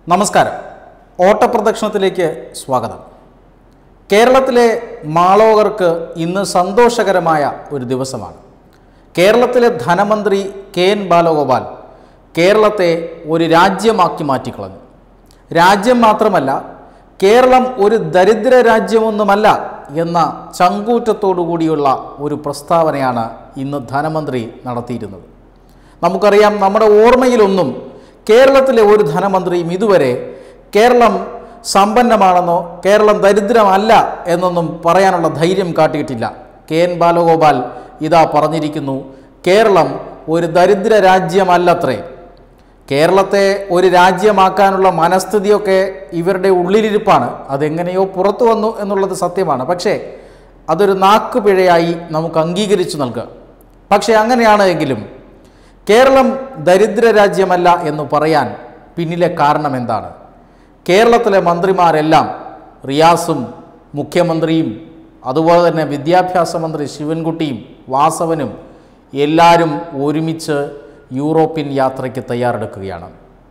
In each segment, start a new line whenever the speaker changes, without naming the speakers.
നമസ്കാരം ഓട്ടപ്രദക്ഷിണത്തിലേക്ക് സ്വാഗതം കേരളത്തിലെ മാളോകർക്ക് ഇന്ന് സന്തോഷകരമായ ഒരു ദിവസമാണ് കേരളത്തിലെ ധനമന്ത്രി കെ എൻ ബാലഗോപാൽ കേരളത്തെ ഒരു രാജ്യമാക്കി മാറ്റിക്കളഞ്ഞു രാജ്യം മാത്രമല്ല കേരളം ഒരു ദരിദ്ര രാജ്യമൊന്നുമല്ല എന്ന ചങ്കൂറ്റത്തോടു കൂടിയുള്ള ഒരു പ്രസ്താവനയാണ് ഇന്ന് ധനമന്ത്രി നടത്തിയിരുന്നത് നമുക്കറിയാം നമ്മുടെ ഓർമ്മയിലൊന്നും കേരളത്തിലെ ഒരു ധനമന്ത്രിയും ഇതുവരെ കേരളം സമ്പന്നമാണെന്നോ കേരളം ദരിദ്രമല്ല എന്നൊന്നും പറയാനുള്ള ധൈര്യം കാട്ടിയിട്ടില്ല കെ എൻ ബാലഗോപാൽ ഇതാ പറഞ്ഞിരിക്കുന്നു കേരളം ഒരു ദരിദ്ര രാജ്യമല്ലത്രേ കേരളത്തെ ഒരു രാജ്യമാക്കാനുള്ള മനസ്ഥിതിയൊക്കെ ഇവരുടെ ഉള്ളിലിരിപ്പാണ് അതെങ്ങനെയോ പുറത്തു വന്നു എന്നുള്ളത് സത്യമാണ് പക്ഷേ അതൊരു നാക്കുപിഴയായി നമുക്ക് അംഗീകരിച്ചു നൽകുക പക്ഷേ അങ്ങനെയാണ് എങ്കിലും കേരളം ദരിദ്ര രാജ്യമല്ല എന്ന് പറയാൻ പിന്നിലെ കാരണം എന്താണ് കേരളത്തിലെ മന്ത്രിമാരെല്ലാം റിയാസും മുഖ്യമന്ത്രിയും അതുപോലെ തന്നെ വിദ്യാഭ്യാസ മന്ത്രി ശിവൻകുട്ടിയും വാസവനും എല്ലാവരും ഒരുമിച്ച് യൂറോപ്യൻ യാത്രയ്ക്ക് തയ്യാറെടുക്കുകയാണ്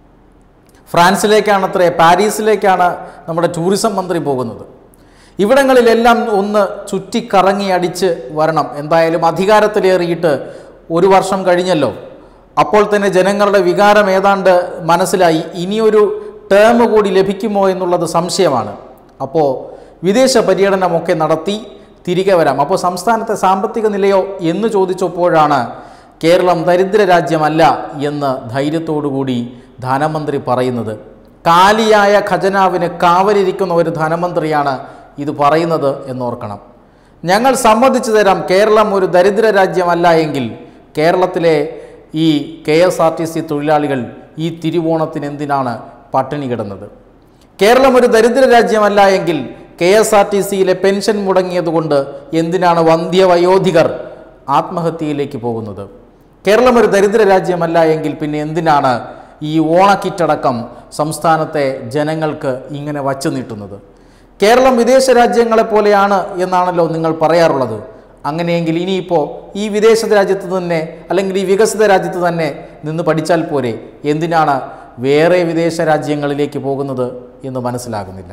ഫ്രാൻസിലേക്കാണത്രേ പാരീസിലേക്കാണ് നമ്മുടെ ടൂറിസം മന്ത്രി പോകുന്നത് ഇവിടങ്ങളിലെല്ലാം ഒന്ന് ചുറ്റിക്കറങ്ങി അടിച്ച് വരണം എന്തായാലും അധികാരത്തിലേറിയിട്ട് ഒരു വർഷം കഴിഞ്ഞല്ലോ അപ്പോൾ തന്നെ ജനങ്ങളുടെ വികാരം ഏതാണ്ട് മനസ്സിലായി ഇനിയൊരു ടേം കൂടി ലഭിക്കുമോ എന്നുള്ളത് സംശയമാണ് അപ്പോൾ വിദേശ പര്യടനമൊക്കെ നടത്തി തിരികെ വരാം അപ്പോൾ സംസ്ഥാനത്തെ സാമ്പത്തിക നിലയോ എന്ന് ചോദിച്ചപ്പോഴാണ് കേരളം ദരിദ്ര രാജ്യമല്ല എന്ന് ധൈര്യത്തോടുകൂടി ധനമന്ത്രി പറയുന്നത് കാലിയായ ഖജനാവിന് കാവലിരിക്കുന്ന ഒരു ധനമന്ത്രിയാണ് ഇത് പറയുന്നത് എന്നോർക്കണം ഞങ്ങൾ സമ്മതിച്ചു തരാം കേരളം ഒരു ദരിദ്ര രാജ്യമല്ല എങ്കിൽ കേരളത്തിലെ ഈ K S R T C തൊഴിലാളികൾ ഈ തിരുവോണത്തിന് എന്തിനാണ് പട്ടിണി കിടന്നത് കേരളം ഒരു ദരിദ്ര രാജ്യമല്ല എങ്കിൽ കെ എസ് ആർ ടി സിയിലെ പെൻഷൻ മുടങ്ങിയതുകൊണ്ട് എന്തിനാണ് വന്ധ്യവയോധികർ ആത്മഹത്യയിലേക്ക് പോകുന്നത് കേരളം ഒരു ദരിദ്ര രാജ്യമല്ല എങ്കിൽ പിന്നെ എന്തിനാണ് ഈ ഓണക്കിറ്റടക്കം സംസ്ഥാനത്തെ ജനങ്ങൾക്ക് ഇങ്ങനെ വച്ചു നീട്ടുന്നത് കേരളം വിദേശ രാജ്യങ്ങളെ പോലെയാണ് എന്നാണല്ലോ നിങ്ങൾ പറയാറുള്ളത് അങ്ങനെയെങ്കിൽ ഇനിയിപ്പോൾ ഈ വിദേശ രാജ്യത്ത് തന്നെ അല്ലെങ്കിൽ ഈ വികസിത രാജ്യത്ത് തന്നെ നിന്ന് പഠിച്ചാൽ പോരെ എന്തിനാണ് വേറെ വിദേശ രാജ്യങ്ങളിലേക്ക് പോകുന്നത് എന്ന് മനസ്സിലാകുന്നില്ല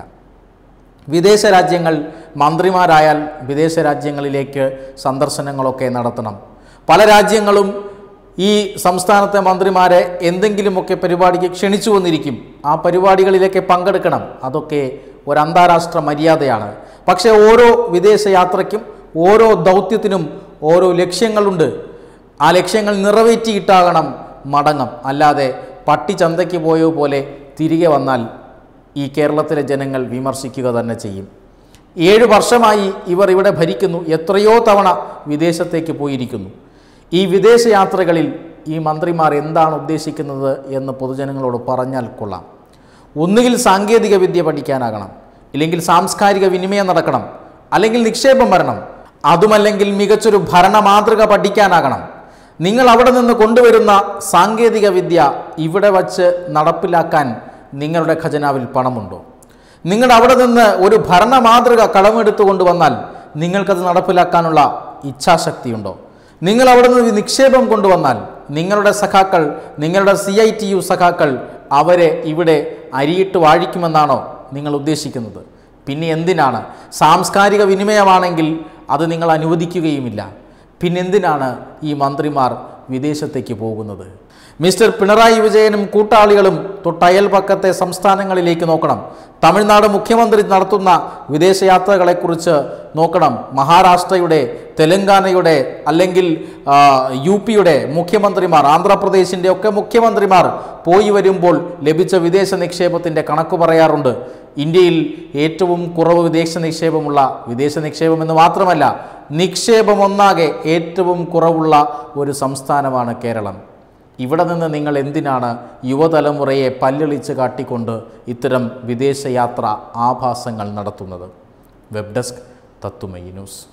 വിദേശ രാജ്യങ്ങൾ മന്ത്രിമാരായാൽ വിദേശ രാജ്യങ്ങളിലേക്ക് സന്ദർശനങ്ങളൊക്കെ നടത്തണം പല രാജ്യങ്ങളും ഈ സംസ്ഥാനത്തെ മന്ത്രിമാരെ എന്തെങ്കിലുമൊക്കെ പരിപാടിക്ക് ക്ഷണിച്ചു വന്നിരിക്കും ആ പരിപാടികളിലേക്ക് പങ്കെടുക്കണം അതൊക്കെ ഒരു അന്താരാഷ്ട്ര മര്യാദയാണ് പക്ഷേ ഓരോ വിദേശ യാത്രയ്ക്കും ഓരോ ദൗത്യത്തിനും ഓരോ ലക്ഷ്യങ്ങളുണ്ട് ആ ലക്ഷ്യങ്ങൾ നിറവേറ്റിയിട്ടാകണം മടങ്ങം അല്ലാതെ പട്ടി ചന്തയ്ക്ക് പോയോ പോലെ തിരികെ വന്നാൽ ഈ കേരളത്തിലെ ജനങ്ങൾ വിമർശിക്കുക തന്നെ ചെയ്യും ഏഴ് വർഷമായി ഇവർ ഇവിടെ ഭരിക്കുന്നു എത്രയോ തവണ വിദേശത്തേക്ക് പോയിരിക്കുന്നു ഈ വിദേശ യാത്രകളിൽ ഈ മന്ത്രിമാർ എന്താണ് ഉദ്ദേശിക്കുന്നത് എന്ന് പൊതുജനങ്ങളോട് പറഞ്ഞാൽ കൊള്ളാം ഒന്നുകിൽ സാങ്കേതിക വിദ്യ പഠിക്കാനാകണം ഇല്ലെങ്കിൽ സാംസ്കാരിക വിനിമയം നടക്കണം അല്ലെങ്കിൽ നിക്ഷേപം വരണം അതുമല്ലെങ്കിൽ മികച്ചൊരു ഭരണ മാതൃക പഠിക്കാനാകണം നിങ്ങൾ അവിടെ നിന്ന് കൊണ്ടുവരുന്ന സാങ്കേതിക വിദ്യ ഇവിടെ വച്ച് നടപ്പിലാക്കാൻ നിങ്ങളുടെ ഖജനാവിൽ പണമുണ്ടോ നിങ്ങൾ അവിടെ നിന്ന് ഒരു ഭരണ മാതൃക കടമെടുത്തു കൊണ്ടുവന്നാൽ നിങ്ങൾക്കത് നടപ്പിലാക്കാനുള്ള ഇച്ഛാശക്തിയുണ്ടോ നിങ്ങൾ അവിടെ നിന്ന് നിക്ഷേപം കൊണ്ടുവന്നാൽ നിങ്ങളുടെ സഖാക്കൾ നിങ്ങളുടെ സി ഐ ടി യു സഖാക്കൾ അവരെ ഇവിടെ അരിയിട്ട് വാഴിക്കുമെന്നാണോ നിങ്ങൾ ഉദ്ദേശിക്കുന്നത് പിന്നെ എന്തിനാണ് സാംസ്കാരിക വിനിമയമാണെങ്കിൽ അത് നിങ്ങൾ അനുവദിക്കുകയുമില്ല പിന്നെന്തിനാണ് ഈ മന്ത്രിമാർ വിദേശത്തേക്ക് പോകുന്നത് മിസ്റ്റർ പിണറായി വിജയനും കൂട്ടാളികളും തൊട്ടയൽപക്കത്തെ സംസ്ഥാനങ്ങളിലേക്ക് നോക്കണം തമിഴ്നാട് മുഖ്യമന്ത്രി നടത്തുന്ന വിദേശയാത്രകളെക്കുറിച്ച് നോക്കണം മഹാരാഷ്ട്രയുടെ തെലങ്കാനയുടെ അല്ലെങ്കിൽ ആ, യു പിയുടെ മുഖ്യമന്ത്രിമാർ ആന്ധ്രാപ്രദേശിൻ്റെ ഒക്കെ മുഖ്യമന്ത്രിമാർ പോയി വരുമ്പോൾ ലഭിച്ച വിദേശ നിക്ഷേപത്തിൻ്റെ കണക്ക് പറയാറുണ്ട് ഇന്ത്യയിൽ ഏറ്റവും കുറവ് വിദേശ നിക്ഷേപമുള്ള വിദേശ നിക്ഷേപം എന്ന് മാത്രമല്ല നിക്ഷേപം ഒന്നാകെ ഏറ്റവും കുറവുള്ള ഒരു സംസ്ഥാനമാണ് കേരളം ഇവിടെ നിന്ന് നിങ്ങൾ എന്തിനാണ് യുവതലമുറയെ പല്ലളിച്ച് കാട്ടിക്കൊണ്ട് ഇത്തരം വിദേശയാത്ര ആഭാസങ്ങൾ നടത്തുന്നത് വെബ് ഡെസ്ക് തത്തുമയി ന്യൂസ്